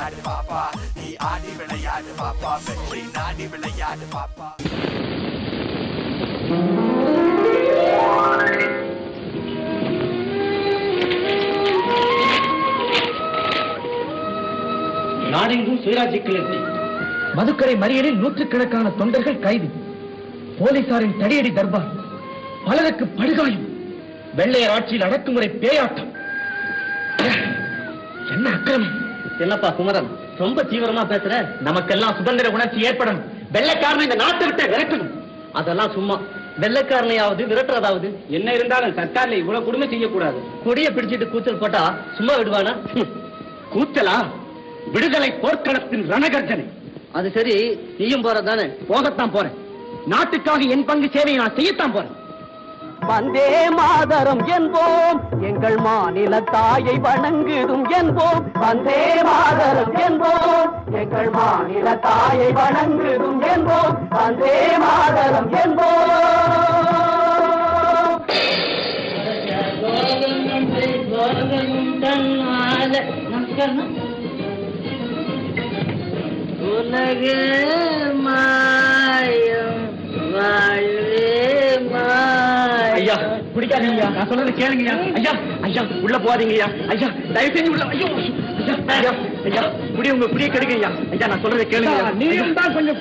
விளையாடு பாப்பா நீ ஆடி விளையாடு பாப்பா வெற்றி நாடி விளையாடு பாப்பா நாடெங்கும் சுயராஜ்ய கிளர்ச்சி மதுக்கரை மறியலில் நூற்றுக்கணக்கான தொண்டர்கள் கைது போலீசாரின் தடியடி தர்பார் பலருக்கு படுகாயம் வெள்ளையர் ஆட்சியில் அடக்குமுறை பேயாட்டம் என்ன அக்கிரமம் என்னப்பா குமரன் ரொம்ப தீவிரமா பேசுற நமக்கெல்லாம் சுதந்திர உணர்ச்சி ஏற்படணும் வெள்ளைக்காரனை இந்த நாட்டை விட்டு விரட்டணும் அதெல்லாம் சும்மா வெள்ளைக்காரனையாவது விரட்டுறதாவது என்ன இருந்தாலும் சர்க்கார்ல இவ்வளவு கொடுமை செய்யக்கூடாது கொடியை பிடிச்சிட்டு கூச்சல் போட்டா சும்மா விடுவானா கூச்சலா விடுதலை போர்க்களத்தின் ரணகர்ஜனை அது சரி நீயும் போறதானே போகத்தான் போறேன் நாட்டுக்காக என் பங்கு சேவையை நான் செய்யத்தான் போறேன் வந்தே மாதரம் என்போம் எங்கள் மாநில தாயை வணங்குதும் என்போம் வந்தே மாதரம் என்போம் எங்கள் மாநில தாயை வணங்குதும் என்போம் வந்தே மாதரம் என்போம் உலக மாயம் வாழ்வே மாயம் ஐயா பிடிக்காதீங்க ஐயா நான் சொல்றது கேளுங்க ஐயா ஐயா உள்ள போகாதீங்க ஐயா ஐயா தயவு செஞ்சு உள்ள ஐயோ ஐயா ஐயா ஐயா புடி உங்க புடிய கெடுங்க ஐயா ஐயா நான் சொல்றதை கேளுங்க நீயும் தான் கொஞ்சம்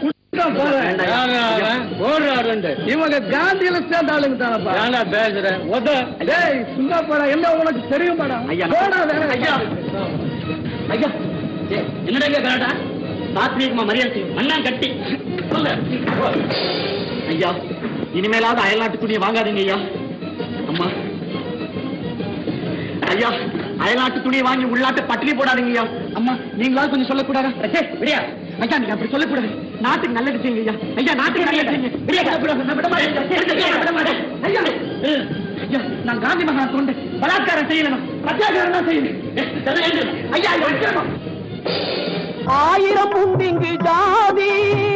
இவங்க காந்தியில சேர்ந்த ஆளுங்க தானப்பா பேசுறேன் டேய் சும்மா போடா என்ன உனக்கு தெரியும் ஐயா போடா வேற ஐயா ஐயா ஏ, என்னடா இங்க கலாட்டா சாத்வீகமா மரியாதை செய்யும் அண்ணா கட்டி சொல்லு. ஐயா இனிமேலாவது அயல்நாட்டு துணியை வாங்காதீங்க ஐயா அம்மா ஐயா அயல்நாட்டு துணியை வாங்கி உள்நாட்டு பட்டினி போடாதீங்க ஐயா அம்மா நீங்களாவது கொஞ்சம் சொல்லக்கூடாதா ரசே, விடியா ஐயா நீங்க அப்படி சொல்லக்கூடாது நாட்டுக்கு நல்லது செய்யுங்க ஐயா ஐயா நாட்டுக்கு நல்லது செய்யுங்க விடியா நான் விட மாட்டேன் நான் விட மாட்டேன் ஐயா ஐயா நான் காந்தி மகா தொண்டு பலாத்காரம் செய்யணும் பிரத்யாகாரம் தான் செய்யணும் ஐயா ஐயா வைக்கணும். ஆயிரம் உண்டிங்கு ஜாதி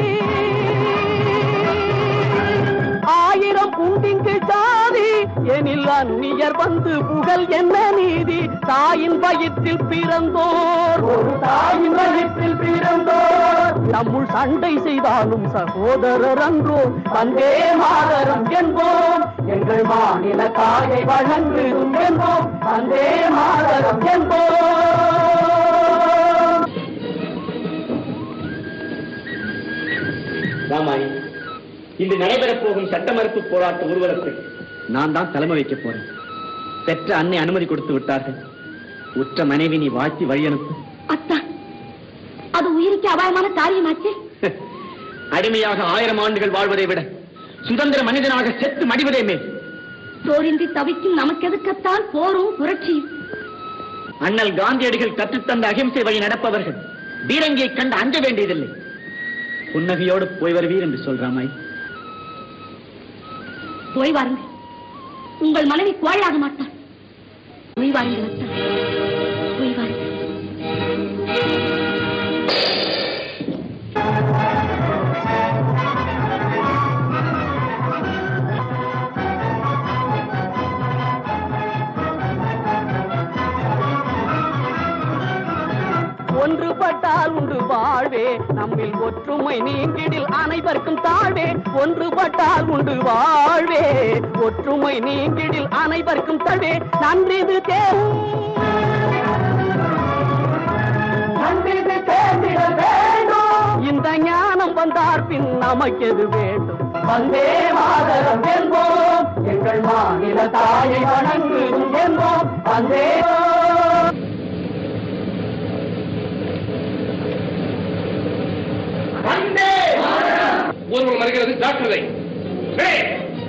ஆயிரம் உண்டிங்கு ஜாதி எனில் அந்நியர் வந்து புகழ் என்ன நீதி தாயின் வயிற்றில் பிறந்தோர் ஒரு தாயின் வயிற்றில் பிறந்தோர் நம்முள் சண்டை செய்தாலும் சகோதரர் அன்றோ வந்தே மாதரம் என்போம் எங்கள் மாநில தாயை வழங்குதும் என்போம் வந்தே மாதரம் என்போம் ராமாயி இன்று நடைபெறப் போகும் சட்ட மறுப்பு போராட்ட ஊர்வலத்தில் நான் தான் தலைமை வைக்கப் போறேன் பெற்ற அன்னை அனுமதி கொடுத்து விட்டார்கள் உற்ற மனைவி நீ வாழ்த்தி வழி அனுப்பு அத்தா அது உயிருக்கு அபாயமான காரியமாச்சே அடிமையாக ஆயிரம் ஆண்டுகள் வாழ்வதை விட சுதந்திர மனிதனாக செத்து மடிவதே மேல் சோரின்றி தவிக்கும் நமக்கு எதுக்கத்தான் போரும் புரட்சியும் அண்ணல் காந்தியடிகள் கற்றுத்தந்த அகிம்சை வழி நடப்பவர்கள் பீரங்கியை கண்டு அஞ்ச வேண்டியதில்லை புன்னகையோடு போய் வருவீர் என்று சொல்றாமாய் போய் வாருங்கள் உங்கள் மனைவி கோழையாக மாட்டாள் போய் வாருங்கள் அத்தா போய் வாருங்கள் ஒன்றுபட்டால் உண்டு வாழ்வே நம்மில் ஒற்றுமை நீங்கிடில் அனைவருக்கும் தாழ்வே ஒன்றுபட்டால் உண்டு வாழ்வே ஒற்றுமை நீங்கிடில் அனைவருக்கும் தாழ்வே நன்றிது தேவும் நன்றிது தேர்ந்திட வேண்டும் இந்த ஞானம் வந்தார் பின் நமக்கெது வேண்டும் வந்தே மாதரம் என்போம் எங்கள் மாநில தாயை வணங்குதும் என்போம் வந்தே ஒருவர் மறுகிறது ஜாக்கிரதை ஏய்!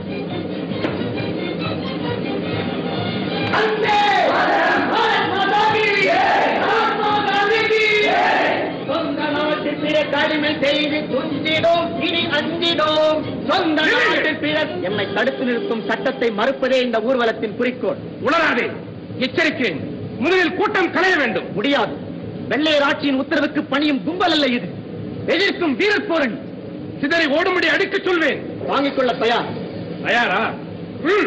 சொந்த நாட்டில் பிற கடிமை செய்து துஞ்சிடும் இனி அஞ்சிடும் சொந்த நாட்டில் பிற என்னை தடுத்து நிறுத்தும் சட்டத்தை மறுப்பதே இந்த ஊர்வலத்தின் குறிக்கோள் உணராதே எச்சரிக்கை முதலில் கூட்டம் களைய வேண்டும் முடியாது வெள்ளையர் ஆட்சியின் உத்தரவுக்கு பணியும் கும்பல் அல்ல இது எதிர்க்கும் வீரர் போரணி சிதறி ஓடும்படி அடிக்கச் சொல்வேன் வாங்கிக் கொள்ள தயார் தயாரா ம்.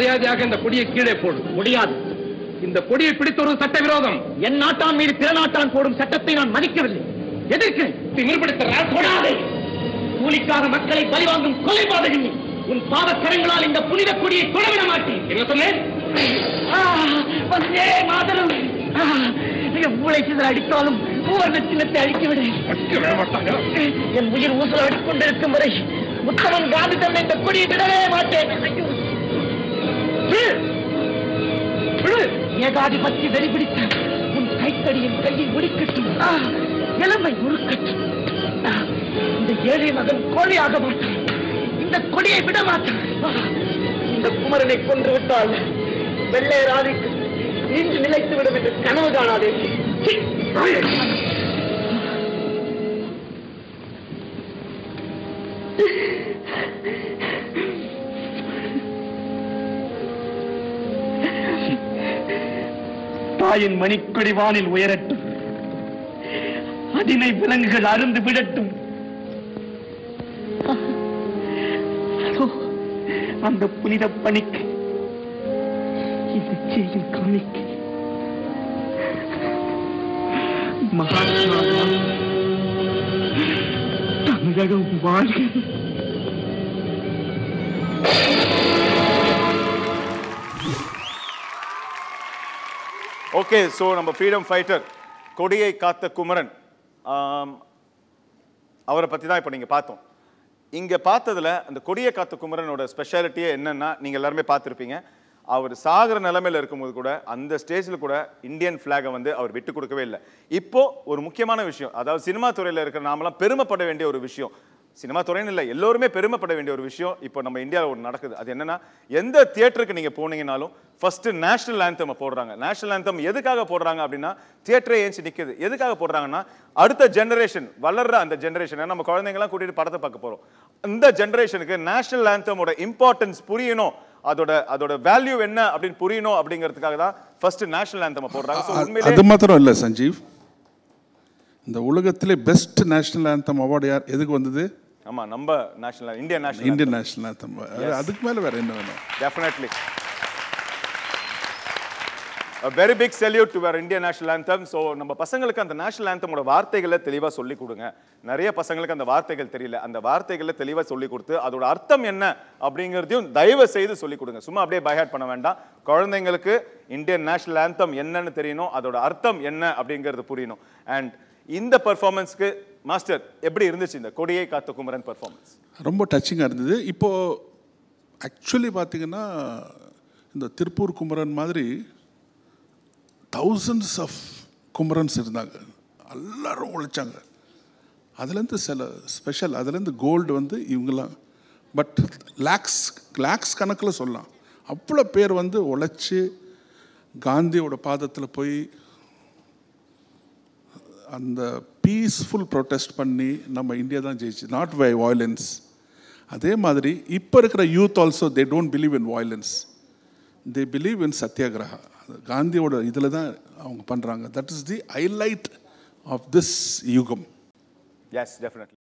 மரியாதையாக இந்த கொடியை கீழே போடு முடியாது இந்த கொடியை பிடித்தொரு சட்டவிரோதம் என் நாட்டான் மீது பிற நாட்டான் போடும் சட்டத்தை நான் மதிக்கவில்லை எதிர்க்கிறேன் திமிர்பிடித்த தொடாதே கூலிக்காக மக்களை பலிவாங்கும் கொலை பாதகன் நீ. உன் பாவக்கரங்களால் இந்த புனித கொடியை தொடவிட மாட்டேன் என்ன சொன்னேன் ஆ, வந்தே மாதரம் ஆ, நீங்க மூளை சிதற அடித்தாலும் மூவர்ண சின்னத்தை அழிக்கவிடு அடிக்கவே மாட்டாங்க என் உயிர் ஊசலாடி கொண்டிருக்கும் வரை உத்தமன் காந்தி தன்னை இந்த கொடியை விடவே மாட்டேன் ஐயோ. விடு. விடு. ஏகாதிபத்தி வெறி பிடித்த உன் கைத்தடியின் கையை ஒடிக்கட்டும் ஆ, இளமை உருக்கட்டும் ஆ, இந்த ஏழை மகன் கோழியாக மாட்டான் இந்த கொடியை விட மாட்டான் ஆ, இந்த குமரனை கொன்று விட்டால் வெள்ளை ராதிக்கு இன்று நிலைத்து விடும் என்று கனவு காணாதே சீ. தாயின் மணிக்கொடி வானில் உயரட்டும் அதினை விலங்குகள் அருந்து விடட்டும் அதோ, அந்த புனித பணிக்கு இந்த செய்யும் காணிக்கு மகாத்மா தமிழகம் வாழ்க ஓகே ஸோ நம்ம ஃப்ரீடம் ஃபைட்டர் கொடியை காத்த குமரன் ஆம், அவரை பற்றி தான் இப்போ நீங்கள் பார்த்தோம் இங்கே பார்த்ததுல அந்த கொடியை காத்த குமரனோட ஸ்பெஷாலிட்டியே என்னன்னா நீங்கள் எல்லாருமே பார்த்துருப்பீங்க அவர் சாகிற நிலைமையில இருக்கும்போது கூட அந்த ஸ்டேஜில் கூட இந்தியன் ஃப்ளாகை வந்து அவர் விட்டு கொடுக்கவே இல்லை இப்போ ஒரு முக்கியமான விஷயம் அதாவது சினிமா துறையில் இருக்கிற நாமெல்லாம் பெருமைப்பட வேண்டிய ஒரு விஷயம் சினிமா துறைன்னு இல்லை எல்லோருமே பெருமைப்பட வேண்டிய ஒரு விஷயம் இப்போ நம்ம இந்தியாவில் ஒன்று நடக்குது அது என்னன்னா எந்த தியேட்டருக்கு நீங்கள் போனீங்கனாலும் ஃபர்ஸ்ட் நேஷனல் ஆந்தம் போடுறாங்க நேஷனல் ஆந்தம் எதுக்காக போடுறாங்க அப்படின்னா தியேட்டரே ஏஞ்சி நிற்குது எதுக்காக போடுறாங்கன்னா அடுத்த ஜெனரேஷன் வளர்ற அந்த ஜெனரேஷன் நம்ம குழந்தைங்கலாம் கூட்டிட்டு படத்தை பார்க்க போகிறோம் இந்த ஜெனரேஷனுக்கு நேஷனல் ஆந்தமோட இம்பார்ட்டன்ஸ் புரியணும் அதோட அதோட வேல்யூ என்ன அப்படின்னு புரியணும் அப்படிங்கிறதுக்காக தான் ஃபர்ஸ்ட் நேஷனல் ஆந்தம் போடுறாங்க So, உண்மையிலே அது மாத்திரம் இல்லை சஞ்சீவ் இந்த உலகத்திலே பெஸ்ட் நேஷனல் ஆந்தம் அவார்டு யார் எதுக்கு வந்தது ஆமா நம்ம national Indian national Indian national anthem அதுக்கு மேல வேற என்ன வேணும் definitely very big salute to our Indian national anthem so நம்ம பசங்களுக்கு அந்த நேஷனல் ஆந்தமோட வார்த்தைகளை தெளிவாக சொல்லி கொடுங்க நிறைய பசங்களுக்கு அந்த வார்த்தைகள் தெரியல அந்த வார்த்தைகளை தெளிவாக சொல்லி கொடுத்து அதோட அர்த்தம் என்ன அப்படிங்கிறதையும் தயவு செய்து சொல்லி கொடுங்க சும்மா அப்படியே பைஹாட் பண்ண வேண்டாம் குழந்தைங்களுக்கு இந்தியன் நேஷனல் ஆந்தம் என்னன்னு தெரியணும் அதோட அர்த்தம் என்ன அப்படிங்கிறது புரியணும் அண்ட் இந்த பர்ஃபார்மன்ஸ்க்கு மாஸ்டர் எப்படி இருந்துச்சு இந்த கொடியை காத்த குமரன் பர்ஃபார்மன்ஸ் ரொம்ப டச்சிங்காக இருந்தது இப்போ ஆக்சுவலி பார்த்தீங்கன்னா இந்த திருப்பூர் குமரன் மாதிரி தௌசண்ட்ஸ் ஆஃப் குமரன்ஸ் இருந்தாங்க எல்லாரும் உழைச்சாங்க அதுலேருந்து சில ஸ்பெஷல் அதுலேருந்து கோல்டு வந்து இவங்கெல்லாம் பட் லேக்ஸ் லேக்ஸ் கணக்கில் சொல்லலாம் அவ்வளோ பேர் வந்து உழைச்சி காந்தியோட பாதத்தில் போய் அந்த பீஸ்ஃபுல் ப்ரொட்டஸ்ட் பண்ணி நம்ம இந்தியா தான் ஜெயிச்சு நாட் பை வயலன்ஸ் அதே மாதிரி இப்போ இருக்கிற youth also they don't believe in violence they believe in satyagraha காந்தியோட இதில் தான் அவங்க பண்ணுறாங்க that is the highlight of this யுகம் எஸ் டெஃபினெட்லி